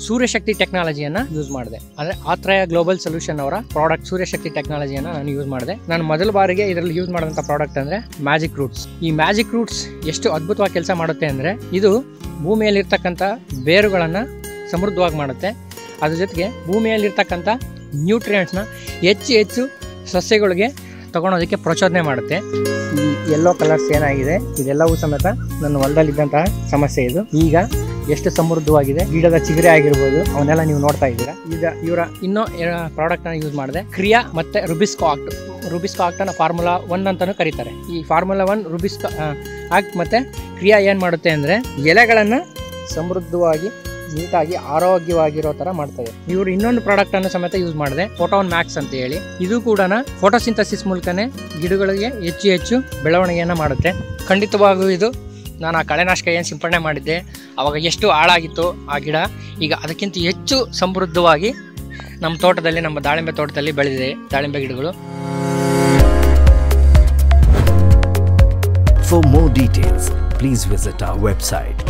ಸೂರ್ಯಶಕ್ತಿ ಟೆಕ್ನಾಲಜಿಯನ್ನ use ಮಾಡಿದೆ ಅಂದ್ರೆ Athreya global solution ಅವರ ಪ್ರಾಡಕ್ಟ್ ಸೂರ್ಯಶಕ್ತಿ ಟೆಕ್ನಾಲಜಿಯನ್ನ ನಾನು ಯೂಸ್ ಮಾಡಿದೆ ನಾನು ಮೊದಲ ಬಾರಿಗೆ ಇದರಲ್ಲಿ ಯೂಸ್ ಮಾಡಿದಂಥ ಪ್ರಾಡಕ್ಟ್ ಅಂದ್ರೆ ಮ್ಯಾಜಿಕ್ ರೂಟ್ಸ್ ಈ ಮ್ಯಾಜಿಕ್ ರೂಟ್ಸ್ ಎಷ್ಟು ಅದ್ಭುತವಾಗಿ ಕೆಲಸ ಮಾಡುತ್ತೆ ಅಂದ್ರೆ ಇದು ಭೂಮಿಯಲ್ಲಿರ್ತಕ್ಕಂಥ ಬೇರುಗಳನ್ನ ಸಮೃದ್ಧವಾಗಿ ಮಾಡುತ್ತೆ ಅದ್ರ ಜೊತೆಗೆ ಭೂಮಿಯಲ್ಲಿರ್ತಕ್ಕಂಥ ನ್ಯೂಟ್ರಿಯೆಂಟ್ಸ್ನ ಹೆಚ್ಚು ಹೆಚ್ಚು ಸಸ್ಯಗಳಿಗೆ ತಗೊಳೋದಕ್ಕೆ ಪ್ರಚೋದನೆ ಮಾಡುತ್ತೆ ಈ ಯೆಲ್ಲೋ ಕಲರ್ಸ್ ಏನಾಗಿದೆ ಇದೆಲ್ಲವೂ ಸಮೇತ ನನ್ನ ಹೊಲದಲ್ಲಿದ್ದಂತಹ ಸಮಸ್ಯೆ ಇದು ಈಗ ಎಷ್ಟು ಸಮೃದ್ಧವಾಗಿದೆ ಗಿಡದ ಚಿಗುರೆ ಆಗಿರ್ಬೋದು ಅವನ್ನೆಲ್ಲ ನೀವು ನೋಡ್ತಾ ಇದ್ದೀರಾ ಈಗ ಇವರ ಇನ್ನೂ ಪ್ರಾಡಕ್ಟ್ ಅನ್ನ ಯೂಸ್ ಮಾಡಿದೆ ಕ್ರಿಯಾ ಮತ್ತೆ ರುಬಿಸ್ಕೋ ಆಕ್ಟ್ ರುಬಿಸ್ಕೋ ಆಕ್ಟ್ ಅನ್ನ ಫಾರ್ಮುಲಾ ಒನ್ ಅಂತಾನೂ ಕರೀತಾರೆ ಈ ಫಾರ್ಮುಲಾ ಒನ್ ರುಬಿಸ್ಕೋ ಆಕ್ಟ್ ಮತ್ತೆ ಕ್ರಿಯಾ ಏನ್ ಮಾಡುತ್ತೆ ಅಂದ್ರೆ ಎಲೆಗಳನ್ನ ಸಮೃದ್ಧವಾಗಿ ನೀಟಾಗಿ ಆರೋಗ್ಯವಾಗಿರೋ ತರ ಮಾಡ್ತದೆ ಇವರು ಇನ್ನೊಂದು ಪ್ರಾಡಕ್ಟ್ ಅನ್ನು ಸಮೇತ ಯೂಸ್ ಮಾಡಿದೆ ಫೋಟೋನ್ ಮ್ಯಾಕ್ಸ್ ಅಂತ ಹೇಳಿ ಇದು ಕೂಡ ಫೋಟೋಸಿಂಥಸಿಸ್ ಮೂಲಕನೇ ಗಿಡಗಳಿಗೆ ಹೆಚ್ಚು ಹೆಚ್ಚು ಬೆಳವಣಿಗೆಯನ್ನ ಮಾಡುತ್ತೆ ಖಂಡಿತವಾಗೂ ಇದು ನಾನು ಆ ಕಳೆನಾಶಕ ಏನು ಸಿಂಪಡಣೆ ಮಾಡಿದ್ದೆ ಅವಾಗ ಎಷ್ಟು ಹಾಳಾಗಿತ್ತು ಆ ಗಿಡ ಈಗ ಅದಕ್ಕಿಂತ ಹೆಚ್ಚು ಸಮೃದ್ಧವಾಗಿ ನಮ್ಮ ತೋಟದಲ್ಲಿ ನಮ್ಮ ದಾಳಿಂಬೆ ತೋಟದಲ್ಲಿ ಬೆಳೆದಿದೆ ದಾಳಿಂಬೆ ಗಿಡಗಳು For more details, please visit our website